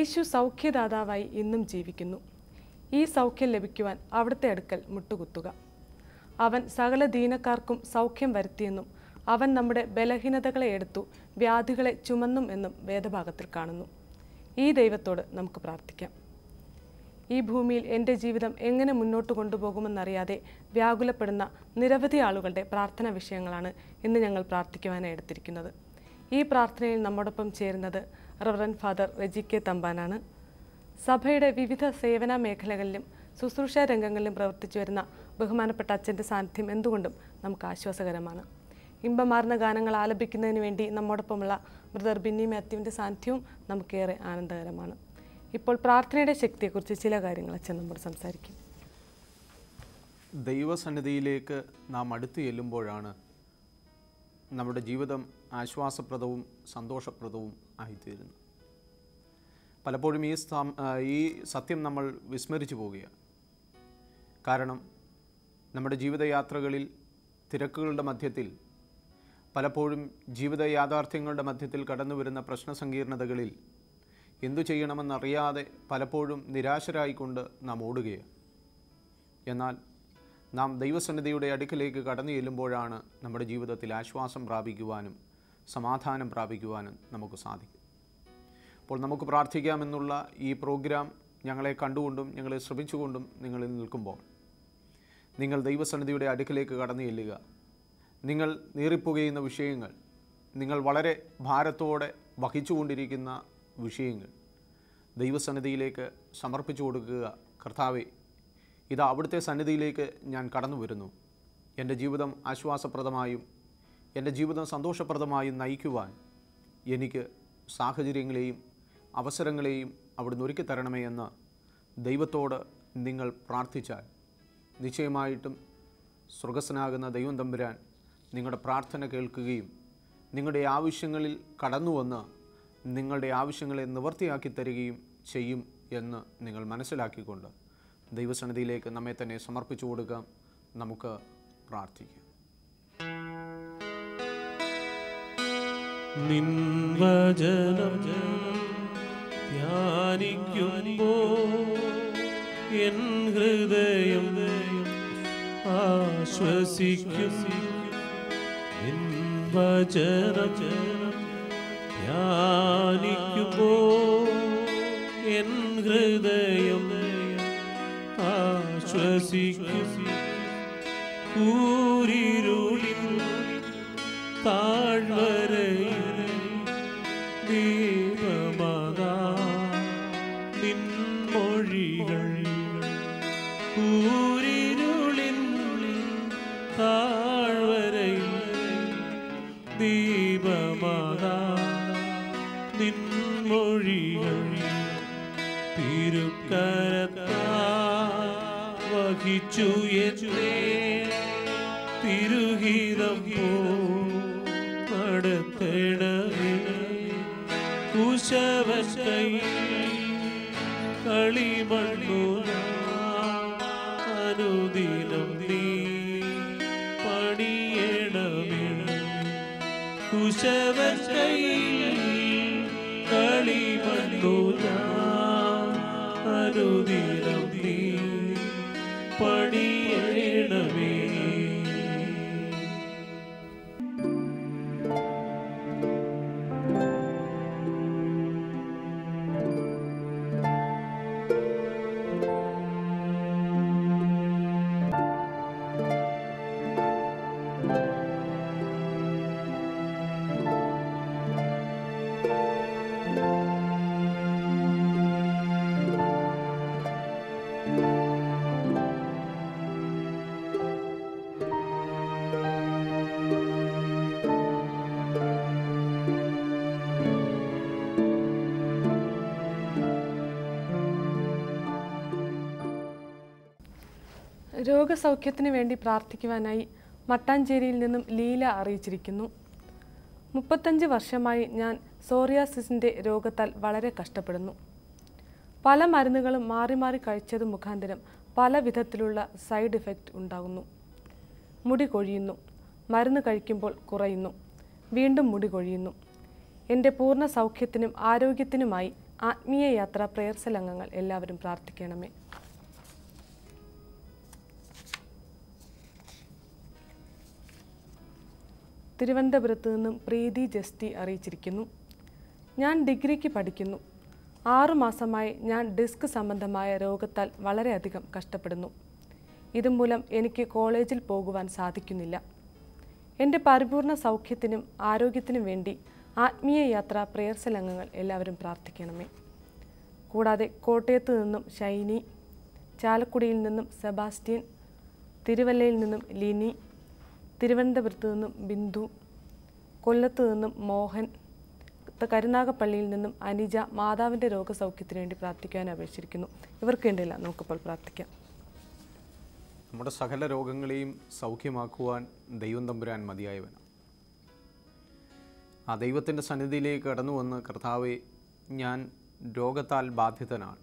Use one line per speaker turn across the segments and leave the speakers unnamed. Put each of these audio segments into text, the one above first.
യേശു സൗഖ്യദാതാവായി ഇന്നും ജീവിക്കുന്നു ഈ സൗഖ്യം ലഭിക്കുവാൻ അവിടുത്തെ അടുക്കൽ മുട്ടുകുത്തുക അവൻ സകല ദീനക്കാർക്കും സൗഖ്യം വരുത്തിയെന്നും അവൻ നമ്മുടെ ബലഹീനതകളെ എടുത്തു വ്യാധികളെ ചുമന്നും എന്നും വേദഭാഗത്തിൽ കാണുന്നു ഈ ദൈവത്തോട് നമുക്ക് പ്രാർത്ഥിക്കാം ഈ ഭൂമിയിൽ എൻ്റെ ജീവിതം എങ്ങനെ മുന്നോട്ട് കൊണ്ടുപോകുമെന്നറിയാതെ വ്യാകുലപ്പെടുന്ന നിരവധി ആളുകളുടെ പ്രാർത്ഥന വിഷയങ്ങളാണ് ഇന്ന് ഞങ്ങൾ പ്രാർത്ഥിക്കുവാനായി എടുത്തിരിക്കുന്നത് ഈ പ്രാർത്ഥനയിൽ നമ്മോടൊപ്പം ചേരുന്നത് റവറൻ ഫാദർ റെജി കെ തമ്പാനാണ് സഭയുടെ വിവിധ സേവന മേഖലകളിലും ശുശ്രൂഷ രംഗങ്ങളിലും പ്രവർത്തിച്ചു വരുന്ന ബഹുമാനപ്പെട്ട അച്ഛൻ്റെ സാന്നിധ്യം എന്തുകൊണ്ടും നമുക്ക് ആശ്വാസകരമാണ് ഇമ്പമാർന്ന ഗാനങ്ങൾ ആലപിക്കുന്നതിന് വേണ്ടി നമ്മോടൊപ്പമുള്ള ബ്രദർ ബിന്നി മാത്യുവിൻ്റെ സാന്നിധ്യവും നമുക്കേറെ ആനന്ദകരമാണ് ഇപ്പോൾ പ്രാർത്ഥനയുടെ ശക്തിയെക്കുറിച്ച് ചില കാര്യങ്ങൾ അച്ഛൻ നമ്മോട് സംസാരിക്കും
ദൈവസന്നിധിയിലേക്ക് നാം അടുത്ത് ചെല്ലുമ്പോഴാണ് നമ്മുടെ ജീവിതം ആശ്വാസപ്രദവും സന്തോഷപ്രദവും ആയിത്തീരുന്നു പലപ്പോഴും ഈ സം- ആ, ഈ സത്യം നമ്മൾ വിസ്മരിച്ചു പോവുകയാണ് കാരണം നമ്മുടെ ജീവിതയാത്രകളിൽ തിരക്കുകളുടെ മധ്യത്തിൽ പലപ്പോഴും ജീവിത യാഥാർത്ഥ്യങ്ങളുടെ മധ്യത്തിൽ കടന്നു വരുന്ന പ്രശ്നസങ്കീർണതകളിൽ എന്തു ചെയ്യണമെന്നറിയാതെ പലപ്പോഴും നിരാശരായിക്കൊണ്ട് നാം ഓടുകയാണ് എന്നാൽ നാം ദൈവസന്നിധിയുടെ അടുക്കിലേക്ക് കടന്നു ചെല്ലുമ്പോഴാണ് നമ്മുടെ ജീവിതത്തിൽ ആശ്വാസം പ്രാപിക്കുവാനും സമാധാനം പ്രാപിക്കുവാനും നമുക്ക് സാധിക്കും അപ്പോൾ നമുക്ക് പ്രാർത്ഥിക്കാമെന്നുള്ള ഈ പ്രോഗ്രാം ഞങ്ങളെ കണ്ടുകൊണ്ടും ഞങ്ങളെ ശ്രമിച്ചുകൊണ്ടും നിങ്ങളിൽ നിൽക്കുമ്പോൾ നിങ്ങൾ ദൈവസന്നിധിയുടെ അടുക്കിലേക്ക് കടന്നു ചെല്ലുക നിങ്ങൾ നീറിപ്പുകയുന്ന വിഷയങ്ങൾ നിങ്ങൾ വളരെ ഭാരത്തോടെ വഹിച്ചുകൊണ്ടിരിക്കുന്ന വിഷയങ്ങൾ ദൈവസന്നിധിയിലേക്ക് സമർപ്പിച്ചു കൊടുക്കുക കർത്താവെ ഇത് അവിടുത്തെ സന്നിധിയിലേക്ക് ഞാൻ കടന്നു വരുന്നു എൻ്റെ ജീവിതം ആശ്വാസപ്രദമായും എൻ്റെ ജീവിതം സന്തോഷപ്രദമായും നയിക്കുവാൻ എനിക്ക് സാഹചര്യങ്ങളെയും അവസരങ്ങളെയും അവിടുന്ന് ഒരുക്കി തരണമേ എന്ന് ദൈവത്തോട് നിങ്ങൾ പ്രാർത്ഥിച്ചാൽ നിശ്ചയമായിട്ടും സ്വർഗസ്സനാകുന്ന ദൈവം തമ്പുരാൻ നിങ്ങളുടെ പ്രാർത്ഥന കേൾക്കുകയും നിങ്ങളുടെ ആവശ്യങ്ങളിൽ കടന്നു വന്ന് നിങ്ങളുടെ ആവശ്യങ്ങളെ നിവർത്തിയാക്കി തരികയും ചെയ്യും എന്ന് നിങ്ങൾ മനസ്സിലാക്കിക്കൊണ്ട് ദൈവസന്നിധിയിലേക്ക് നമ്മെ തന്നെ സമർപ്പിച്ചു കൊടുക്കാം നമുക്ക് പ്രാർത്ഥിക്കാം
നിൻവചനം ധ്യാനിക്കുമ്പോ എൻ ഹൃദയം ആശ്വസിക്കും നിൻവചനം ധ്യാനിക്കുമ്പോ എൻ ഹൃദയം ആശ്വസിക്കും കൂരിരുളിൽ താഴ്വരയിൽ ദീപമതാ നിൻമൊഴികൾ കൂരിരുളിൽ താഴ്വരയിൽ ദീപമതാ നിൻമൊഴികൾ തിരുക്കരത്താ വഹിച്ചു എന്നേ തിരുഹിതം പോ നടത്തണമേ കുശവൻ കൈ കളിമണ്ണു അനുദിനം നീ പണിയണമേ കുശവൻ കൈ കളിമണ്ണു അനുദിനം നീ പണിയണമേ
രോഗസൗഖ്യത്തിന് വേണ്ടി പ്രാർത്ഥിക്കുവാനായി മട്ടാഞ്ചേരിയിൽ നിന്നും ലീല അറിയിച്ചിരിക്കുന്നു മുപ്പത്തഞ്ച് വർഷമായി ഞാൻ സോറിയാസിസിൻ്റെ രോഗത്താൽ വളരെ കഷ്ടപ്പെടുന്നു പല മരുന്നുകളും മാറി മാറി കഴിച്ചത് മുഖാന്തരം പല വിധത്തിലുള്ള സൈഡ് ഇഫക്റ്റ് ഉണ്ടാകുന്നു മുടി കൊഴിയുന്നു മരുന്ന് കഴിക്കുമ്പോൾ കുറയുന്നു വീണ്ടും മുടി കൊഴിയുന്നു എൻ്റെ പൂർണ്ണ സൗഖ്യത്തിനും ആരോഗ്യത്തിനുമായി ആത്മീയ യാത്ര പ്രേയർ സെൽ അംഗങ്ങൾ എല്ലാവരും പ്രാർത്ഥിക്കണമേ തിരുവനന്തപുരത്ത് നിന്നും പ്രീതി ജസ്തി അറിയിച്ചിരിക്കുന്നു ഞാൻ ഡിഗ്രിക്ക് പഠിക്കുന്നു ആറുമാസമായി ഞാൻ ഡിസ്ക് സംബന്ധമായ രോഗത്താൽ വളരെയധികം കഷ്ടപ്പെടുന്നു ഇതുമൂലം എനിക്ക് കോളേജിൽ പോകുവാൻ സാധിക്കുന്നില്ല എൻ്റെ പരിപൂർണ സൗഖ്യത്തിനും ആരോഗ്യത്തിനും വേണ്ടി ആത്മീയ യാത്ര പ്രേയർ സെൽ അംഗങ്ങൾ എല്ലാവരും പ്രാർത്ഥിക്കണമേ കൂടാതെ കോട്ടയത്ത് നിന്നും ഷൈനി ചാലക്കുടിയിൽ നിന്നും സെബാസ്റ്റ്യൻ തിരുവല്ലയിൽ നിന്നും ലിനി തിരുവനന്തപുരത്ത് നിന്നും ബിന്ദു കൊല്ലത്ത് നിന്നും മോഹൻ ത- കരുനാഗപ്പള്ളിയിൽ നിന്നും അനിജ മാതാവിൻ്റെ രോഗസൗഖ്യത്തിന് വേണ്ടി പ്രാർത്ഥിക്കാൻ അപേക്ഷിച്ചിരിക്കുന്നു ഇവർക്ക് വേണ്ടിയില്ല നമുക്കിപ്പോൾ പ്രാർത്ഥിക്കാം
നമ്മുടെ സകല രോഗങ്ങളെയും സൗഖ്യമാക്കുവാൻ ദൈവം തമ്പുരാൻ മതിയായവനാണ് ആ ദൈവത്തിൻ്റെ സന്നിധിയിലേക്ക് കടന്നു വന്ന് കർത്താവെ ഞാൻ രോഗത്താൽ ബാധിതനാണ്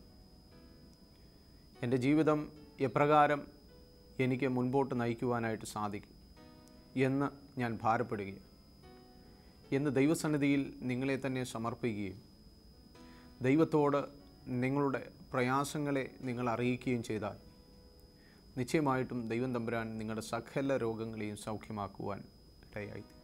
എൻ്റെ ജീവിതം എപ്രകാരം എനിക്ക് മുൻപോട്ട് നയിക്കുവാനായിട്ട് സാധിക്കും എന്ന് ഞാൻ ഭാരപ്പെടുകയാണ് എന്ന് ദൈവസന്നിധിയിൽ നിങ്ങളെ തന്നെ സമർപ്പിക്കുകയും ദൈവത്തോട് നിങ്ങളുടെ പ്രയാസങ്ങളെ നിങ്ങൾ അറിയിക്കുകയും ചെയ്താൽ നിശ്ചയമായിട്ടും ദൈവം തമ്പുരാൻ നിങ്ങളുടെ സകല രോഗങ്ങളെയും സൗഖ്യമാക്കുവാൻ ഇടയായിത്തീരും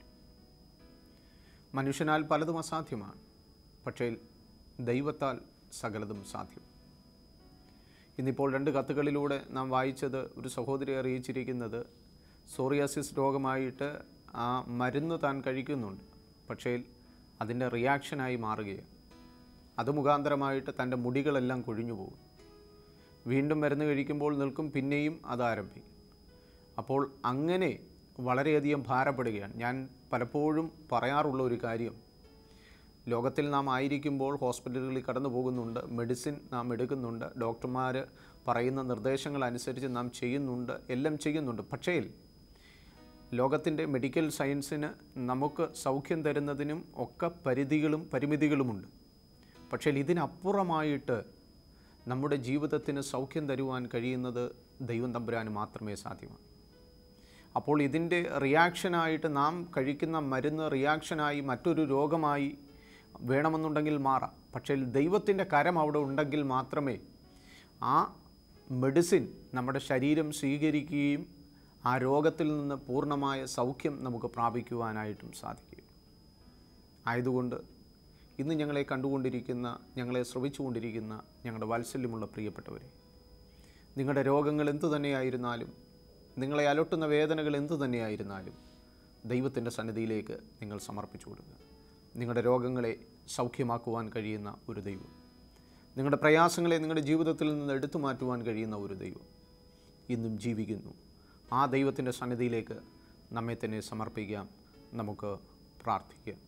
മനുഷ്യനാൽ പലതും അസാധ്യമാണ് പക്ഷേ ദൈവത്താൽ സകലതും സാധ്യം ഇന്നിപ്പോൾ രണ്ട് കത്തുകളിലൂടെ നാം വായിച്ചത് ഒരു സഹോദരി അറിയിച്ചിരിക്കുന്നത് സോറിയാസിസ് രോഗമായിട്ട് ആ മരുന്ന് താൻ കഴിക്കുന്നുണ്ട് പക്ഷേ അതിൻ്റെ റിയാക്ഷനായി മാറുകയാണ് അത് മുഖാന്തരമായിട്ട് തൻ്റെ മുടികളെല്ലാം കൊഴിഞ്ഞു പോകും വീണ്ടും മരുന്ന് കഴിക്കുമ്പോൾ നിൽക്കും പിന്നെയും അത് ആരംഭിക്കും അപ്പോൾ അങ്ങനെ വളരെയധികം ഭാരപ്പെടുകയാണ് ഞാൻ പലപ്പോഴും പറയാറുള്ള ഒരു കാര്യം ലോകത്തിൽ നാം ആയിരിക്കുമ്പോൾ ഹോസ്പിറ്റലുകളിൽ കടന്നു പോകുന്നുണ്ട് മെഡിസിൻ നാം എടുക്കുന്നുണ്ട് ഡോക്ടർമാർ പറയുന്ന നിർദ്ദേശങ്ങൾ അനുസരിച്ച് നാം ചെയ്യുന്നുണ്ട് എല്ലാം ചെയ്യുന്നുണ്ട് പക്ഷേ ലോകത്തിൻ്റെ മെഡിക്കൽ സയൻസിന് നമുക്ക് സൗഖ്യം തരുന്നതിനും ഒക്കെ പരിധികളും പരിമിതികളുമുണ്ട് പക്ഷേ ഇതിനപ്പുറമായിട്ട് നമ്മുടെ ജീവിതത്തിന് സൗഖ്യം തരുവാൻ കഴിയുന്നത് ദൈവം തമ്പുരാന് മാത്രമേ സാധ്യമാണ് അപ്പോൾ ഇതിൻ്റെ റിയാക്ഷനായിട്ട് നാം കഴിക്കുന്ന മരുന്ന് റിയാക്ഷനായി മറ്റൊരു രോഗമായി വേണമെന്നുണ്ടെങ്കിൽ മാറാം പക്ഷേ ദൈവത്തിൻ്റെ കരം അവിടെ ഉണ്ടെങ്കിൽ മാത്രമേ ആ മെഡിസിൻ നമ്മുടെ ശരീരം സ്വീകരിക്കുകയും ആ രോഗത്തിൽ നിന്ന് പൂർണ്ണമായ സൗഖ്യം നമുക്ക് പ്രാപിക്കുവാനായിട്ടും സാധിക്കും ആയതുകൊണ്ട് ഇന്ന് ഞങ്ങളെ കണ്ടുകൊണ്ടിരിക്കുന്ന ഞങ്ങളെ ശ്രവിച്ചുകൊണ്ടിരിക്കുന്ന ഞങ്ങളുടെ വാത്സല്യമുള്ള പ്രിയപ്പെട്ടവരെ നിങ്ങളുടെ രോഗങ്ങൾ എന്തു തന്നെയായിരുന്നാലും നിങ്ങളെ അലട്ടുന്ന വേദനകൾ എന്തു തന്നെയായിരുന്നാലും ദൈവത്തിൻ്റെ സന്നിധിയിലേക്ക് നിങ്ങൾ സമർപ്പിച്ചു കൊടുക്കുക നിങ്ങളുടെ രോഗങ്ങളെ സൗഖ്യമാക്കുവാൻ കഴിയുന്ന ഒരു ദൈവം നിങ്ങളുടെ പ്രയാസങ്ങളെ നിങ്ങളുടെ ജീവിതത്തിൽ നിന്ന് എടുത്തു മാറ്റുവാൻ കഴിയുന്ന ഒരു ദൈവം ഇന്നും ജീവിക്കുന്നു ആ ദൈവത്തിൻ്റെ സന്നിധിയിലേക്ക് നമ്മെ തന്നെ സമർപ്പിക്കാം നമുക്ക് പ്രാർത്ഥിക്കാം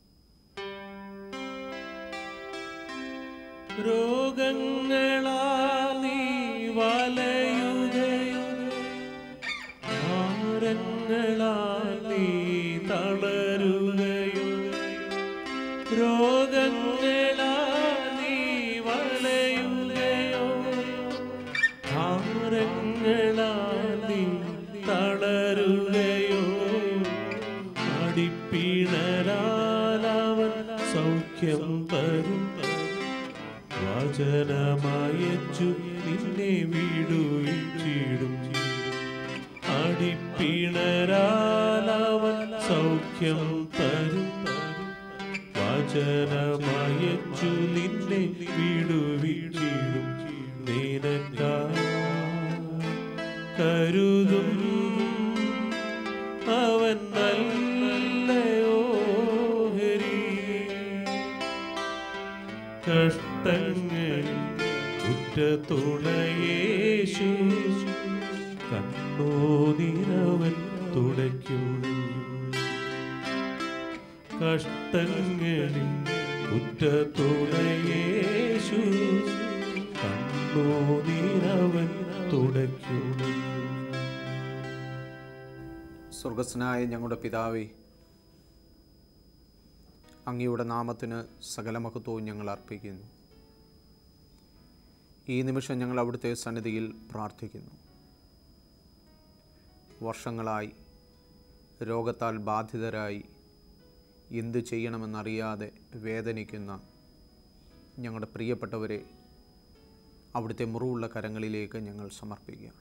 രോഗങ്ങളാൽ നീ വലയുകയോ ഭാരങ്ങളാൽ നീ തളരുകയോ രോഗങ്ങളാൽ നീ വലയുകയോ ഭാരങ്ങളാൽ നീ തളരുകയോ അടിപ്പിണരാൽ അവൻ സൗഖ്യം തരും വചനമയച്ചു നിന്നെ വീടുവിച്ചിടും അടിപ്പിണരാലവൻ സൗഖ്യം തരും വചനമയച്ചു നിന്നെ വീടുവിച്ചിടും നിനക്കാ കരുതും അവൻ നല്ലയോഹരി കഷ്ടങ്ങളിൽ ഉറ്റത്തുണയേശു കണ്ണോതിരവൻ തുടയ്ക്കും കഷ്ടങ്ങളിൽ ഉറ്റത്തുണയേശു കണ്ണോതിരവൻ തുടയ്ക്കും
സ്വർഗസ്നായ ഞങ്ങളുടെ പിതാവേ അങ്ങയുടെ നാമത്തിന് സകല മഹത്വവും ഞങ്ങൾ അർപ്പിക്കുന്നു ഈ നിമിഷം ഞങ്ങൾ അവിടുത്തെ സന്നിധിയിൽ പ്രാർത്ഥിക്കുന്നു വർഷങ്ങളായി രോഗത്താൽ ബാധിതരായി എന്തു ചെയ്യണമെന്നറിയാതെ വേദനിക്കുന്ന ഞങ്ങളുടെ പ്രിയപ്പെട്ടവരെ അവിടുത്തെ മുറിവുള്ള കരങ്ങളിലേക്ക് ഞങ്ങൾ സമർപ്പിക്കുകയാണ്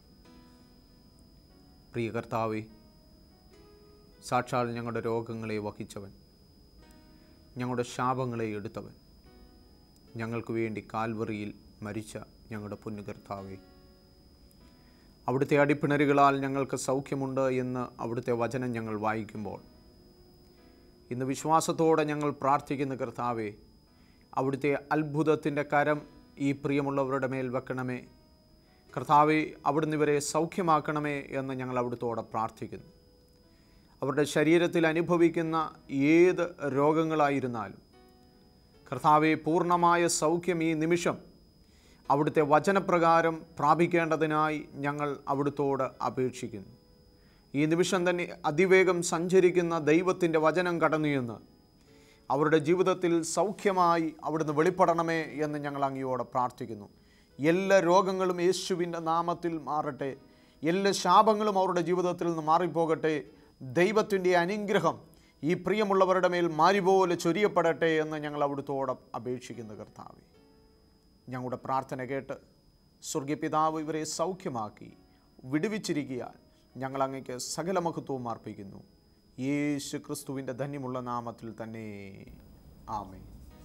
പ്രിയ കർത്താവെ സാക്ഷാൽ ഞങ്ങളുടെ രോഗങ്ങളെ വഹിച്ചവൻ ഞങ്ങളുടെ ശാപങ്ങളെ എടുത്തവൻ ഞങ്ങൾക്ക് വേണ്ടി കാൽവറിയിൽ മരിച്ച ഞങ്ങളുടെ പൊന്നു കർത്താവെ അവിടുത്തെ അടിപ്പിണരുകളാൽ ഞങ്ങൾക്ക് സൗഖ്യമുണ്ട് എന്ന് അവിടുത്തെ വചനം ഞങ്ങൾ വായിക്കുമ്പോൾ ഇന്ന് വിശ്വാസത്തോടെ ഞങ്ങൾ പ്രാർത്ഥിക്കുന്ന കർത്താവെ അവിടുത്തെ അത്ഭുതത്തിൻ്റെ കരം ഈ പ്രിയമുള്ളവരുടെ മേൽ വെക്കണമേ കർത്താവെ അവിടുന്ന് ഇവരെ സൗഖ്യമാക്കണമേ എന്ന് ഞങ്ങൾ അവിടുത്തോടെ പ്രാർത്ഥിക്കുന്നു അവരുടെ ശരീരത്തിൽ അനുഭവിക്കുന്ന ഏത് രോഗങ്ങളായിരുന്നാലും കർത്താവെ പൂർണ്ണമായ സൗഖ്യം ഈ നിമിഷം അവിടുത്തെ വചനപ്രകാരം പ്രാപിക്കേണ്ടതിനായി ഞങ്ങൾ അവിടുത്തോട് അപേക്ഷിക്കുന്നു ഈ നിമിഷം തന്നെ അതിവേഗം സഞ്ചരിക്കുന്ന ദൈവത്തിൻ്റെ വചനം കടന്നു എന്ന് അവരുടെ ജീവിതത്തിൽ സൗഖ്യമായി അവിടുന്ന് വെളിപ്പെടണമേ എന്ന് ഞങ്ങൾ അങ്ങയോടെ പ്രാർത്ഥിക്കുന്നു എല്ലാ രോഗങ്ങളും യേശുവിൻ്റെ നാമത്തിൽ മാറട്ടെ എല്ലാ ശാപങ്ങളും അവരുടെ ജീവിതത്തിൽ നിന്ന് മാറിപ്പോകട്ടെ ദൈവത്തിൻ്റെ അനുഗ്രഹം ഈ പ്രിയമുള്ളവരുടെ മേൽ മാരിപോലെ ചൊരിയപ്പെടട്ടെ എന്ന് ഞങ്ങൾ അവിടുത്തോടെ അപേക്ഷിക്കുന്നു കർത്താവേ ഞങ്ങളുടെ പ്രാർത്ഥന കേട്ട് സ്വർഗപിതാവ് ഇവരെ സൗഖ്യമാക്കി വിടുവിച്ചിരിക്കാൻ ഞങ്ങൾ അങ്ങയ്ക്ക് സകല മഹത്വവും അർപ്പിക്കുന്നു യേശു ക്രിസ്തുവിൻ്റെ ധന്യമുള്ള നാമത്തിൽ തന്നെ ആമേ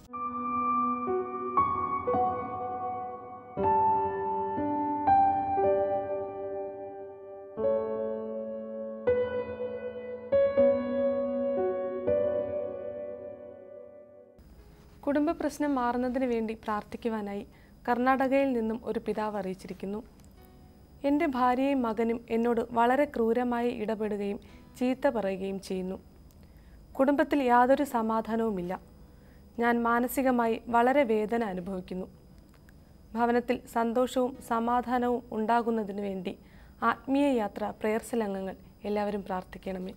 കുടുംബ പ്രശ്നം മാറുന്നതിന് വേണ്ടി പ്രാർത്ഥിക്കുവാനായി കർണാടകയിൽ നിന്നും ഒരു പിതാവ് അറിയിച്ചിരിക്കുന്നു എൻ്റെ ഭാര്യയും മകനും എന്നോട് വളരെ ക്രൂരമായി ഇടപെടുകയും ചീത്ത പറയുകയും ചെയ്യുന്നു കുടുംബത്തിൽ യാതൊരു സമാധാനവുമില്ല ഞാൻ മാനസികമായി വളരെ വേദന അനുഭവിക്കുന്നു ഭവനത്തിൽ സന്തോഷവും സമാധാനവും ഉണ്ടാകുന്നതിന് വേണ്ടി ആത്മീയ യാത്ര പ്രേയർസൽ അംഗങ്ങൾ എല്ലാവരും പ്രാർത്ഥിക്കണമേ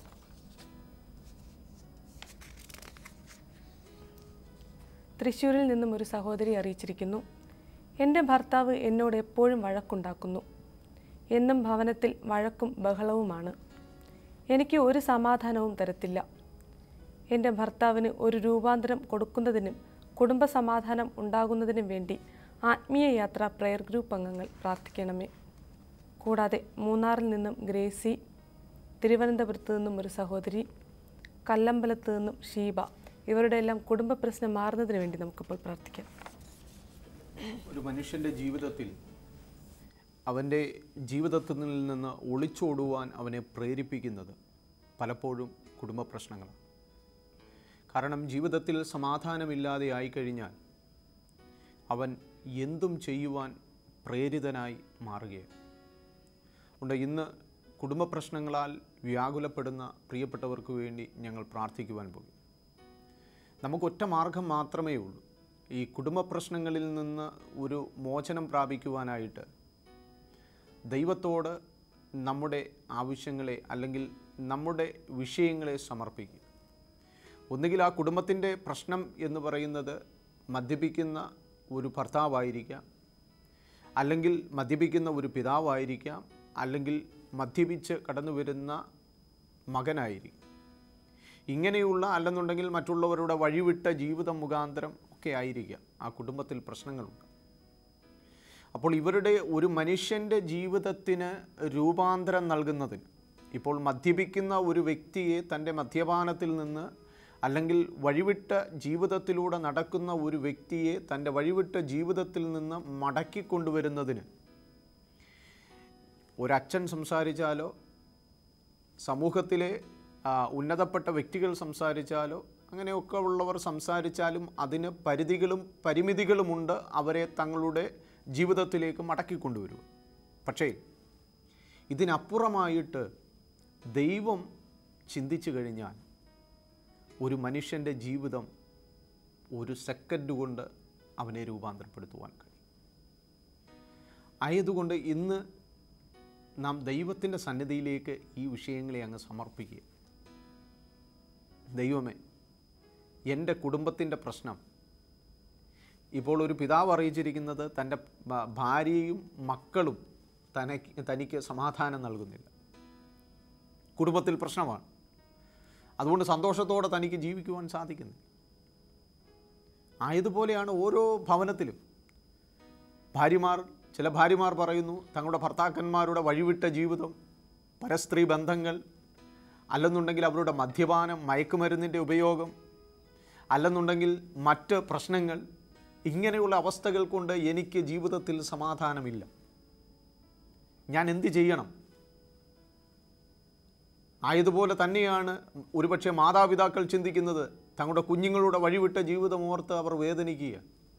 തൃശ്ശൂരിൽ നിന്നും ഒരു സഹോദരി അറിയിച്ചിരിക്കുന്നു എൻ്റെ ഭർത്താവ് എന്നോട് എപ്പോഴും വഴക്കുണ്ടാക്കുന്നു എന്നും ഭവനത്തിൽ വഴക്കും ബഹളവുമാണ് എനിക്ക് ഒരു സമാധാനവും തരത്തില്ല എൻ്റെ ഭർത്താവിന് ഒരു രൂപാന്തരം കൊടുക്കുന്നതിനും കുടുംബ സമാധാനം ഉണ്ടാകുന്നതിനും വേണ്ടി ആത്മീയ യാത്ര പ്രയർ ഗ്രൂപ്പ് അംഗങ്ങൾ പ്രാർത്ഥിക്കണമേ കൂടാതെ മൂന്നാറിൽ നിന്നും ഗ്രേസി തിരുവനന്തപുരത്ത് നിന്നും ഒരു സഹോദരി കല്ലമ്പലത്ത് നിന്നും ഷീബ ഇവരുടെ എല്ലാം കുടുംബ പ്രശ്നം മാറുന്നതിന് വേണ്ടി നമുക്കിപ്പോൾ പ്രാർത്ഥിക്കാം
ഒരു മനുഷ്യൻ്റെ ജീവിതത്തിൽ അവൻ്റെ ജീവിതത്തിൽ നിന്ന് ഒളിച്ചോടുവാൻ അവനെ പ്രേരിപ്പിക്കുന്നത് പലപ്പോഴും കുടുംബ പ്രശ്നങ്ങളാണ് കാരണം ജീവിതത്തിൽ സമാധാനമില്ലാതെ ആയിക്കഴിഞ്ഞാൽ അവൻ എന്തും ചെയ്യുവാൻ പ്രേരിതനായി മാറുകയാണ് ഉണ്ട് ഇന്ന് കുടുംബ പ്രശ്നങ്ങളാൽ വ്യാകുലപ്പെടുന്ന പ്രിയപ്പെട്ടവർക്ക് വേണ്ടി ഞങ്ങൾ പ്രാർത്ഥിക്കുവാൻ പോകും നമുക്കൊറ്റ മാർഗം മാത്രമേ ഉള്ളൂ ഈ കുടുംബ പ്രശ്നങ്ങളിൽ നിന്ന് ഒരു മോചനം പ്രാപിക്കുവാനായിട്ട് ദൈവത്തോട് നമ്മുടെ ആവശ്യങ്ങളെ അല്ലെങ്കിൽ നമ്മുടെ വിഷയങ്ങളെ സമർപ്പിക്കുക ഒന്നുകിൽ ആ കുടുംബത്തിൻ്റെ പ്രശ്നം എന്ന് പറയുന്നത് മദ്യപിക്കുന്ന ഒരു ഭർത്താവായിരിക്കാം അല്ലെങ്കിൽ മദ്യപിക്കുന്ന ഒരു പിതാവായിരിക്കാം അല്ലെങ്കിൽ മദ്യപിച്ച് കടന്നു വരുന്ന മകനായിരിക്കും ഇങ്ങനെയുള്ള അല്ലെന്നുണ്ടെങ്കിൽ മറ്റുള്ളവരുടെ വഴിവിട്ട ജീവിതം മുഖാന്തരം ഒക്കെ ആയിരിക്കാം ആ കുടുംബത്തിൽ പ്രശ്നങ്ങളുണ്ട് അപ്പോൾ ഇവരുടെ ഒരു മനുഷ്യൻ്റെ ജീവിതത്തിന് രൂപാന്തരം നൽകുന്നതിന് ഇപ്പോൾ മദ്യപിക്കുന്ന ഒരു വ്യക്തിയെ തൻ്റെ മദ്യപാനത്തിൽ നിന്ന് അല്ലെങ്കിൽ വഴിവിട്ട ജീവിതത്തിലൂടെ നടക്കുന്ന ഒരു വ്യക്തിയെ തൻ്റെ വഴിവിട്ട ജീവിതത്തിൽ നിന്ന് മടക്കിക്കൊണ്ടുവരുന്നതിന് ഒരച്ഛൻ സംസാരിച്ചാലോ സമൂഹത്തിലെ ആ, ഉന്നതപ്പെട്ട വ്യക്തികൾ സംസാരിച്ചാലോ അങ്ങനെയൊക്കെ ഉള്ളവർ സംസാരിച്ചാലും അതിന് പരിധികളും പരിമിതികളുമുണ്ട് അവരെ തങ്ങളുടെ ജീവിതത്തിലേക്ക് മടക്കിക്കൊണ്ടുവരും പക്ഷേ ഇതിനപ്പുറമായിട്ട് ദൈവം ചിന്തിച്ചു കഴിഞ്ഞാൽ ഒരു മനുഷ്യൻ്റെ ജീവിതം ഒരു സെക്കൻഡ് കൊണ്ട് അവനെ രൂപാന്തരപ്പെടുത്തുവാൻ കഴിയും ആയതുകൊണ്ട് ഇന്ന് നാം ദൈവത്തിൻ്റെ സന്നിധിയിലേക്ക് ഈ വിഷയങ്ങളെ അങ്ങ് സമർപ്പിക്കുക ദൈവമേ എൻ്റെ കുടുംബത്തിൻ്റെ പ്രശ്നം ഇപ്പോൾ ഒരു പിതാവ് അറിയിച്ചിരിക്കുന്നത് തൻ്റെ ഭ- ഭാര്യയും മക്കളും തനക്ക് തനിക്ക് സമാധാനം നൽകുന്നില്ല കുടുംബത്തിൽ പ്രശ്നമാണ് അതുകൊണ്ട് സന്തോഷത്തോടെ തനിക്ക് ജീവിക്കുവാൻ സാധിക്കുന്നില്ല ആയതുപോലെയാണ് ഓരോ ഭവനത്തിലും ഭാര്യമാർ ചില ഭാര്യമാർ പറയുന്നു തങ്ങളുടെ ഭർത്താക്കന്മാരുടെ വഴിവിട്ട ജീവിതം പരസ്ത്രീ ബന്ധങ്ങൾ അല്ലെന്നുണ്ടെങ്കിൽ അവരുടെ മദ്യപാനം മയക്കുമരുന്നിൻ്റെ ഉപയോഗം അല്ലെന്നുണ്ടെങ്കിൽ മറ്റ് പ്രശ്നങ്ങൾ ഇങ്ങനെയുള്ള അവസ്ഥകൾ കൊണ്ട് എനിക്ക് ജീവിതത്തിൽ സമാധാനമില്ല ഞാൻ എന്ത് ചെയ്യണം ആയതുപോലെ തന്നെയാണ് ഒരുപക്ഷെ മാതാപിതാക്കൾ ചിന്തിക്കുന്നത് തങ്ങളുടെ കുഞ്ഞുങ്ങളുടെ വഴിവിട്ട ജീവിതം ഓർത്ത് അവർ വേദനിക്കുക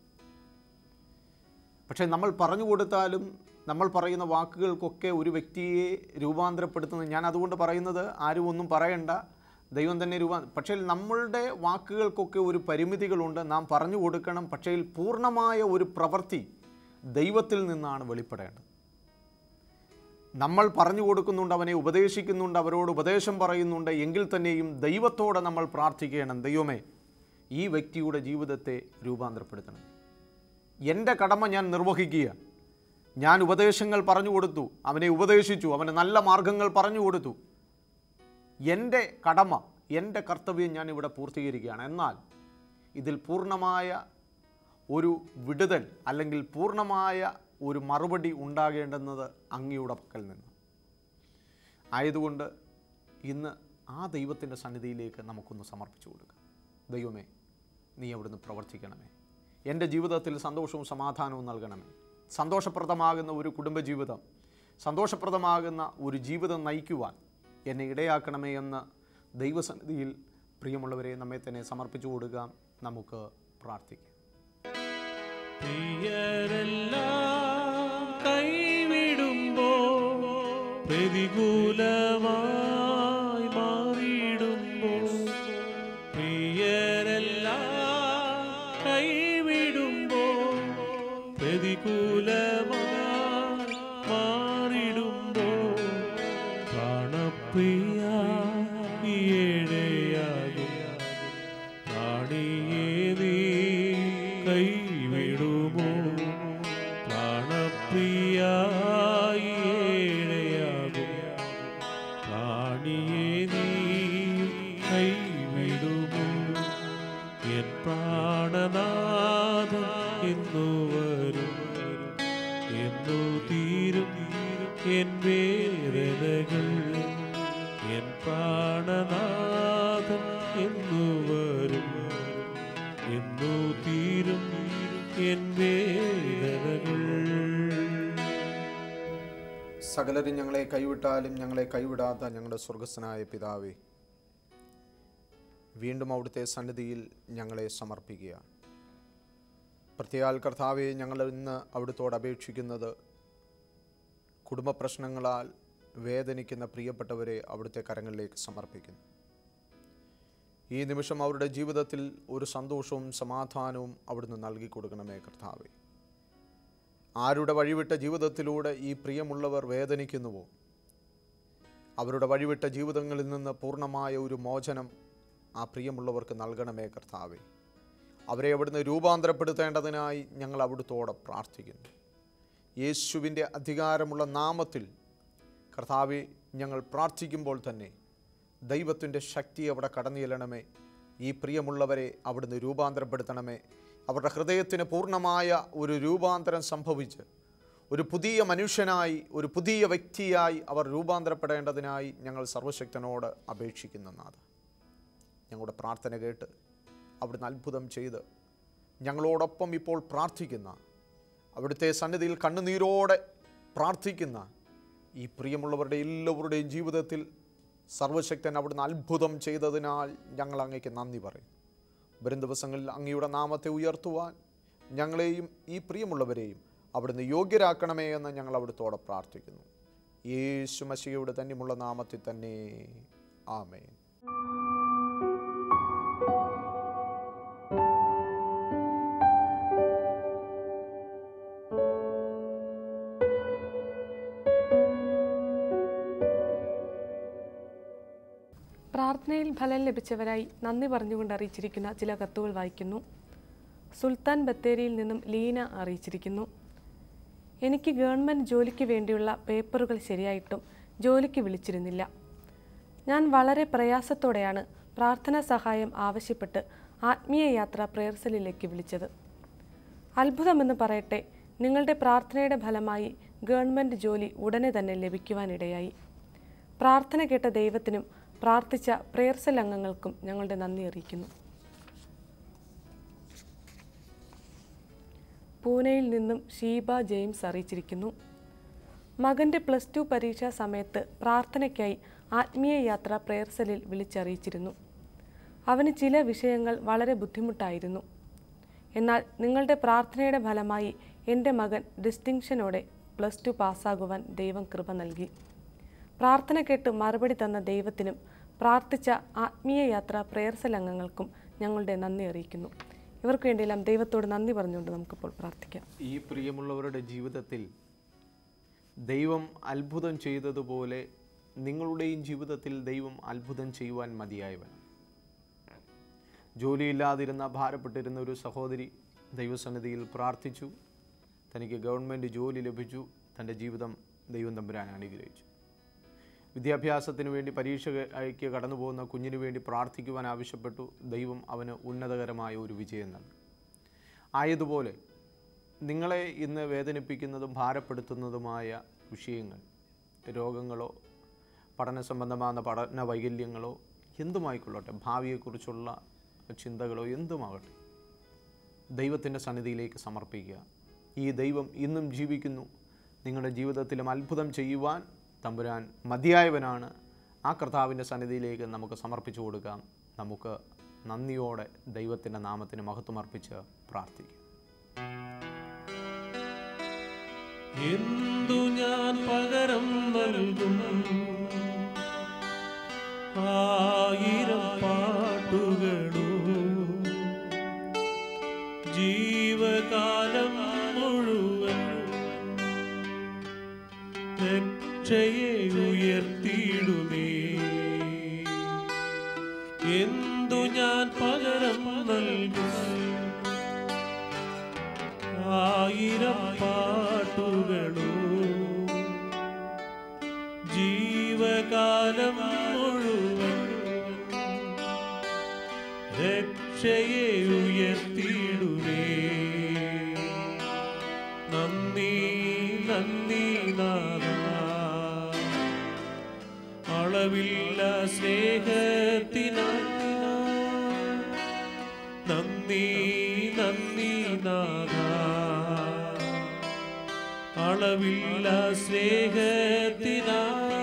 പക്ഷേ നമ്മൾ പറഞ്ഞു കൊടുത്താലും നമ്മൾ പറയുന്ന വാക്കുകൾക്കൊക്കെ ഒരു വ്യക്തിയെ രൂപാന്തരപ്പെടുത്തുന്നത് ഞാൻ അതുകൊണ്ട് പറയുന്നത് ആരും ഒന്നും പറയണ്ട ദൈവം തന്നെ രൂപാ പക്ഷേ നമ്മളുടെ വാക്കുകൾക്കൊക്കെ ഒരു പരിമിതികളുണ്ട് നാം പറഞ്ഞു കൊടുക്കണം പക്ഷേ പൂർണ്ണമായ ഒരു പ്രവൃത്തി ദൈവത്തിൽ നിന്നാണ് വെളിപ്പെടേണ്ടത് നമ്മൾ പറഞ്ഞു കൊടുക്കുന്നുണ്ട് അവനെ ഉപദേശിക്കുന്നുണ്ട് അവരോട് ഉപദേശം പറയുന്നുണ്ട് എങ്കിൽ തന്നെയും ദൈവത്തോടെ നമ്മൾ പ്രാർത്ഥിക്കണം ദൈവമേ ഈ വ്യക്തിയുടെ ജീവിതത്തെ രൂപാന്തരപ്പെടുത്തണം എൻ്റെ കടമ ഞാൻ നിർവഹിക്കുക ഞാൻ ഉപദേശങ്ങൾ പറഞ്ഞു കൊടുത്തു അവനെ ഉപദേശിച്ചു അവന് നല്ല മാർഗങ്ങൾ പറഞ്ഞു കൊടുത്തു എൻ്റെ കടമ എൻ്റെ കർത്തവ്യം ഞാൻ ഇവിടെ പൂർത്തീകരിക്കുകയാണ് എന്നാൽ ഇതിൽ പൂർണ്ണമായ ഒരു വിടുതൽ അല്ലെങ്കിൽ പൂർണ്ണമായ ഒരു മറുപടി ഉണ്ടാകേണ്ടുന്നത് അങ്ങയുടെ പക്കൽ നിന്ന് ആയതുകൊണ്ട് ഇന്ന് ആ ദൈവത്തിൻ്റെ സന്നിധിയിലേക്ക് നമുക്കൊന്ന് സമർപ്പിച്ചു കൊടുക്കാം ദൈവമേ നീ അവിടുന്ന് പ്രവർത്തിക്കണമേ എൻ്റെ ജീവിതത്തിൽ സന്തോഷവും സമാധാനവും നൽകണമേ സന്തോഷപ്രദമാകുന്ന ഒരു കുടുംബജീവിതം സന്തോഷപ്രദമാകുന്ന ഒരു ജീവിതം നയിക്കുവാൻ എന്നെ ഇടയാക്കണമേ എന്ന് ദൈവസന്നിധിയിൽ പ്രിയമുള്ളവരെ നമ്മെ തന്നെ സമർപ്പിച്ചു കൊടുക്കാം നമുക്ക് പ്രാർത്ഥിക്കാം
പ്രിയരെല്ലാം കൈവിടുമ്പോ പ്രതികൂലമായി മാറിയിടുമ്പോ പ്രിയരെല്ലാം കൈവിടുമ്പോ പ്രതികൂലമായി മാറിടുമ്പോ പ്രാണപ്രിയ ഈഴയാകും പ്രാണിയെ നീ കൈവിടുമോ പ്രാണപ്രിയായി ഏഴയാകും പ്രാണിയെ നീ കൈവിടുമോ എൻ പ്രാണനാഥൻ എന്നു വരും എന്നു തീരും എൻ വേദനകൾ എൻ പ്രാണനാഥൻ എന്നു വരും എന്നു തീരും എൻ വേദനകൾ
സകലരും ഞങ്ങളെ കൈവിട്ടാലും ഞങ്ങളെ കൈവിടാത്ത ഞങ്ങളുടെ സ്വർഗസ്വനായ പിതാവേ വീണ്ടും അവിടുത്തെ സന്നിധിയിൽ ഞങ്ങളെ സമർപ്പിക്കുക പ്രത്യേകാൽ കർത്താവെ ഞങ്ങൾ ഇന്ന് അവിടുത്തോട് അപേക്ഷിക്കുന്നത് കുടുംബ പ്രശ്നങ്ങളാൽ വേദനിക്കുന്ന പ്രിയപ്പെട്ടവരെ അവിടുത്തെ കരങ്ങളിലേക്ക് സമർപ്പിക്കുന്നു ഈ നിമിഷം അവരുടെ ജീവിതത്തിൽ ഒരു സന്തോഷവും സമാധാനവും അവിടുന്ന് നൽകി കൊടുക്കണമേ കർത്താവേ ആരുടെ വഴിവിട്ട ജീവിതത്തിലൂടെ ഈ പ്രിയമുള്ളവർ വേദനിക്കുന്നുവോ അവരുടെ വഴിവിട്ട ജീവിതങ്ങളിൽ നിന്ന് പൂർണ്ണമായ ഒരു മോചനം ആ പ്രിയമുള്ളവർക്ക് നൽകണമേ കർത്താവേ അവരെ അവിടുന്ന് രൂപാന്തരപ്പെടുത്തേണ്ടതിനായി ഞങ്ങൾ അവിടുത്തോടെ പ്രാർത്ഥിക്കുന്നു യേശുവിൻ്റെ അധികാരമുള്ള നാമത്തിൽ കർത്താവെ ഞങ്ങൾ പ്രാർത്ഥിക്കുമ്പോൾ തന്നെ ദൈവത്തിൻ്റെ ശക്തി അവിടെ കടന്നു ചെല്ലണമേ ഈ പ്രിയമുള്ളവരെ അവിടുന്ന് രൂപാന്തരപ്പെടുത്തണമേ അവരുടെ ഹൃദയത്തിന് പൂർണ്ണമായ ഒരു രൂപാന്തരം സംഭവിച്ച് ഒരു പുതിയ മനുഷ്യനായി ഒരു പുതിയ വ്യക്തിയായി അവർ രൂപാന്തരപ്പെടേണ്ടതിനായി ഞങ്ങൾ സർവശക്തനോട് അപേക്ഷിക്കുന്ന നാഥ ഞങ്ങളുടെ പ്രാർത്ഥന കേട്ട് അവിടുന്ന് അത്ഭുതം ചെയ്ത് ഞങ്ങളോടൊപ്പം ഇപ്പോൾ പ്രാർത്ഥിക്കുന്ന അവിടുത്തെ സന്നിധിയിൽ കണ്ണുനീരോടെ പ്രാർത്ഥിക്കുന്ന ഈ പ്രിയമുള്ളവരുടെ എല്ലാവരുടെയും ജീവിതത്തിൽ സർവശക്തൻ അവിടുന്ന് അത്ഭുതം ചെയ്തതിനാൽ ഞങ്ങൾ അങ്ങേക്ക് നന്ദി പറയും വരും ദിവസങ്ങളിൽ അങ്ങയുടെ നാമത്തെ ഉയർത്തുവാൻ ഞങ്ങളെയും ഈ പ്രിയമുള്ളവരെയും അവിടുന്ന് യോഗ്യരാക്കണമേ എന്ന് ഞങ്ങൾ അവിടുത്തോടെ പ്രാർത്ഥിക്കുന്നു യേശു മഷിയുടെ തന്നെയുള്ള നാമത്തിൽ തന്നെ ആമേൻ
പ്രാർത്ഥനയിൽ ഫലം ലഭിച്ചവരായി നന്ദി പറഞ്ഞുകൊണ്ട് അറിയിച്ചിരിക്കുന്ന ചില കത്തുകൾ വായിക്കുന്നു സുൽത്താൻ ബത്തേരിയിൽ നിന്നും ലീന അറിയിച്ചിരിക്കുന്നു എനിക്ക് ഗവൺമെൻറ് ജോലിക്ക് വേണ്ടിയുള്ള പേപ്പറുകൾ ശരിയായിട്ടും ജോലിക്ക് വിളിച്ചിരുന്നില്ല ഞാൻ വളരെ പ്രയാസത്തോടെയാണ് പ്രാർത്ഥനാ സഹായം ആവശ്യപ്പെട്ട് ആത്മീയ യാത്ര പ്രേയർസലിലേക്ക് വിളിച്ചത് അത്ഭുതമെന്ന് പറയട്ടെ നിങ്ങളുടെ പ്രാർത്ഥനയുടെ ഫലമായി ഗവൺമെൻറ് ജോലി ഉടനെ തന്നെ ലഭിക്കുവാനിടയായി പ്രാർത്ഥന കേട്ട ദൈവത്തിനും പ്രാർത്ഥിച്ച പ്രേയർസൽ അംഗങ്ങൾക്കും ഞങ്ങളുടെ നന്ദി അറിയിക്കുന്നു പൂനെയിൽ നിന്നും ഷീബ ജെയിംസ് അറിയിച്ചിരിക്കുന്നു മകൻ്റെ പ്ലസ് ടു പരീക്ഷാ സമയത്ത് പ്രാർത്ഥനയ്ക്കായി ആത്മീയ യാത്ര പ്രേയർസലിൽ വിളിച്ചറിയിച്ചിരുന്നു അവന് ചില വിഷയങ്ങൾ വളരെ ബുദ്ധിമുട്ടായിരുന്നു എന്നാൽ നിങ്ങളുടെ പ്രാർത്ഥനയുടെ ഫലമായി എൻ്റെ മകൻ ഡിസ്റ്റിങ്ഷനോടെ പ്ലസ് ടു പാസ്സാകുവാൻ ദൈവം കൃപ നൽകി പ്രാർത്ഥന കേട്ട് മറുപടി തന്ന ദൈവത്തിനും പ്രാർത്ഥിച്ച ആത്മീയ യാത്ര പ്രേയർസൽ അംഗങ്ങൾക്കും ഞങ്ങളുടെ നന്ദി അറിയിക്കുന്നു ഇവർക്ക് വേണ്ടിയെല്ലാം ദൈവത്തോട് നന്ദി പറഞ്ഞുകൊണ്ട് നമുക്കിപ്പോൾ പ്രാർത്ഥിക്കാം
ഈ പ്രിയമുള്ളവരുടെ ജീവിതത്തിൽ ദൈവം അത്ഭുതം ചെയ്തതുപോലെ നിങ്ങളുടെയും ജീവിതത്തിൽ ദൈവം അത്ഭുതം ചെയ്യുവാൻ മതിയായവൻ ജോലിയില്ലാതിരുന്ന ഭാരപ്പെട്ടിരുന്ന ഒരു സഹോദരി ദൈവസന്നിധിയിൽ പ്രാർത്ഥിച്ചു തനിക്ക് ഗവൺമെൻറ് ജോലി ലഭിച്ചു തൻ്റെ ജീവിതം ദൈവം തമ്പുരാൻ അനുഗ്രഹിച്ചു വിദ്യാഭ്യാസത്തിന് വേണ്ടി പരീക്ഷയ്ക്ക് കടന്നു പോകുന്ന കുഞ്ഞിന് വേണ്ടി പ്രാർത്ഥിക്കുവാൻ ആവശ്യപ്പെട്ടു ദൈവം അവന് ഉന്നതകരമായ ഒരു വിജയം നൽകി ആയതുപോലെ നിങ്ങളെ ഇന്ന് വേദനിപ്പിക്കുന്നതും ഭാരപ്പെടുത്തുന്നതുമായ വിഷയങ്ങൾ രോഗങ്ങളോ പഠന സംബന്ധമായ പഠന വൈകല്യങ്ങളോ എന്തുമായിക്കൊള്ളട്ടെ ഭാവിയെക്കുറിച്ചുള്ള ചിന്തകളോ എന്തുമാകട്ടെ ദൈവത്തിൻ്റെ സന്നിധിയിലേക്ക് സമർപ്പിക്കുക ഈ ദൈവം ഇന്നും ജീവിക്കുന്നു നിങ്ങളുടെ ജീവിതത്തിലും അത്ഭുതം ചെയ്യുവാൻ തമ്പുരാൻ മതിയായവനാണ് ആ കർത്താവിൻ്റെ സന്നിധിയിലേക്ക് നമുക്ക് സമർപ്പിച്ചു കൊടുക്കാം നമുക്ക് നന്ദിയോടെ ദൈവത്തിൻ്റെ നാമത്തിന് മഹത്വം അർപ്പിച്ച് പ്രാർത്ഥിക്കാം
എന്തു ഞാൻ പകരം നൽകും ആയിരം പാട്ടുകളോ ജീവകാലം മുഴുവൻ രക്ഷയെ ഉയർത്തിയിടുമേ എന്തു ഞാൻ പകരം നൽകും ആയിരം പാട്ടുകളോ ജീവകാലം മുഴുവൻ രക്ഷയെ ഉയർത്തിയിടുവേ നന്ദി നന്ദി നാഥ അളവില്ല സ്നേഹത്തിനായി നന്ദി നന്ദി നാഥ അളവില്ല സ്നേഹത്തിനാ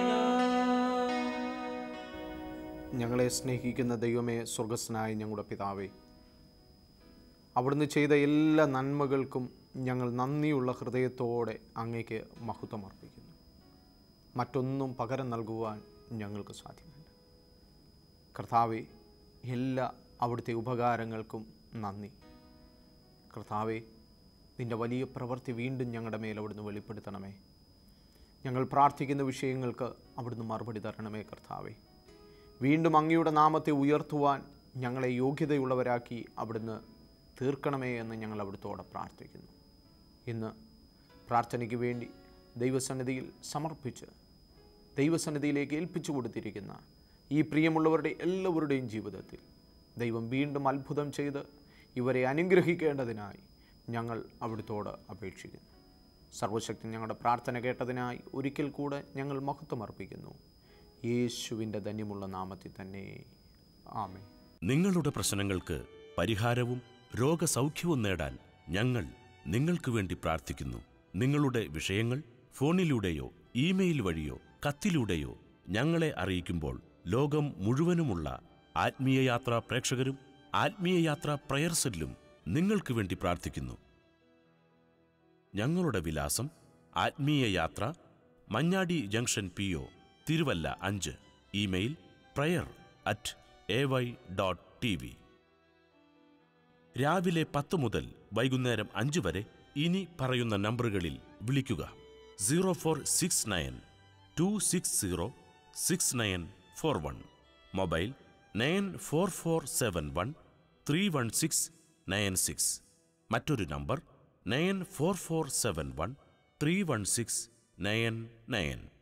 ഞങ്ങളെ സ്നേഹിക്കുന്ന ദൈവമേ സ്വർഗസ്നായ ഞങ്ങളുടെ പിതാവേ അവിടുന്ന് ചെയ്ത എല്ലാ നന്മകൾക്കും ഞങ്ങൾ നന്ദിയുള്ള ഹൃദയത്തോടെ അങ്ങേക്ക് മഹത്വം അർപ്പിക്കുന്നു മറ്റൊന്നും പകരം നൽകുവാൻ ഞങ്ങൾക്ക് സാധ്യമല്ല കർത്താവെ എല്ലാ അവിടുത്തെ ഉപകാരങ്ങൾക്കും നന്ദി കർത്താവെ നിൻ്റെ വലിയ പ്രവൃത്തി വീണ്ടും ഞങ്ങളുടെ മേൽ അവിടുന്ന് വെളിപ്പെടുത്തണമേ ഞങ്ങൾ പ്രാർത്ഥിക്കുന്ന വിഷയങ്ങൾക്ക് അവിടുന്ന് മറുപടി തരണമേ കർത്താവേ വീണ്ടും അങ്ങയുടെ നാമത്തെ ഉയർത്തുവാൻ ഞങ്ങളെ യോഗ്യതയുള്ളവരാക്കി അവിടുന്ന് തീർക്കണമേ എന്ന് ഞങ്ങൾ അവിടുത്തോടെ പ്രാർത്ഥിക്കുന്നു ഇന്ന് പ്രാർത്ഥനയ്ക്ക് വേണ്ടി ദൈവസന്നിധിയിൽ സമർപ്പിച്ച് ദൈവസന്നിധിയിലേക്ക് ഏൽപ്പിച്ചു കൊടുത്തിരിക്കുന്ന ഈ പ്രിയമുള്ളവരുടെ എല്ലാവരുടെയും ജീവിതത്തിൽ ദൈവം വീണ്ടും അത്ഭുതം ചെയ്ത് ഇവരെ അനുഗ്രഹിക്കേണ്ടതിനായി ഞങ്ങൾ അവിടുത്തോട് അപേക്ഷിക്കുന്നു സർവശക്തി ഞങ്ങളുടെ പ്രാർത്ഥന കേട്ടതിനായി ഒരിക്കൽ കൂടെ ഞങ്ങൾ മഹത്വം അർപ്പിക്കുന്നു യേശുവിൻ്റെ ധന്യമുള്ള നാമത്തിൽ തന്നെ ആമേ
നിങ്ങളുടെ പ്രശ്നങ്ങൾക്ക് പരിഹാരവും രോഗസൗഖ്യവും നേടാൻ ഞങ്ങൾ നിങ്ങൾക്ക് വേണ്ടി പ്രാർത്ഥിക്കുന്നു നിങ്ങളുടെ വിഷയങ്ങൾ ഫോണിലൂടെയോ ഇമെയിൽ വഴിയോ കത്തിലൂടെയോ ഞങ്ങളെ അറിയിക്കുമ്പോൾ ലോകം മുഴുവനുമുള്ള ആത്മീയ യാത്രാ പ്രേക്ഷകരും ആത്മീയ യാത്രാ പ്രയർസെല്ലും നിങ്ങൾക്ക് വേണ്ടി പ്രാർത്ഥിക്കുന്നു ഞങ്ങളുടെ വിലാസം ആത്മീയ യാത്ര Manjadi junction P O Thiruvalla അഞ്ച് email prayer at A Y dot T V രാവിലെ പത്ത് മുതൽ വൈകുന്നേരം അഞ്ച് വരെ ഇനി പറയുന്ന നമ്പറുകളിൽ വിളിക്കുക zero four six nine two six zero six nine four one mobile nine four four seven one three one six nine six മറ്റൊരു number nine four four seven one three one six nine nine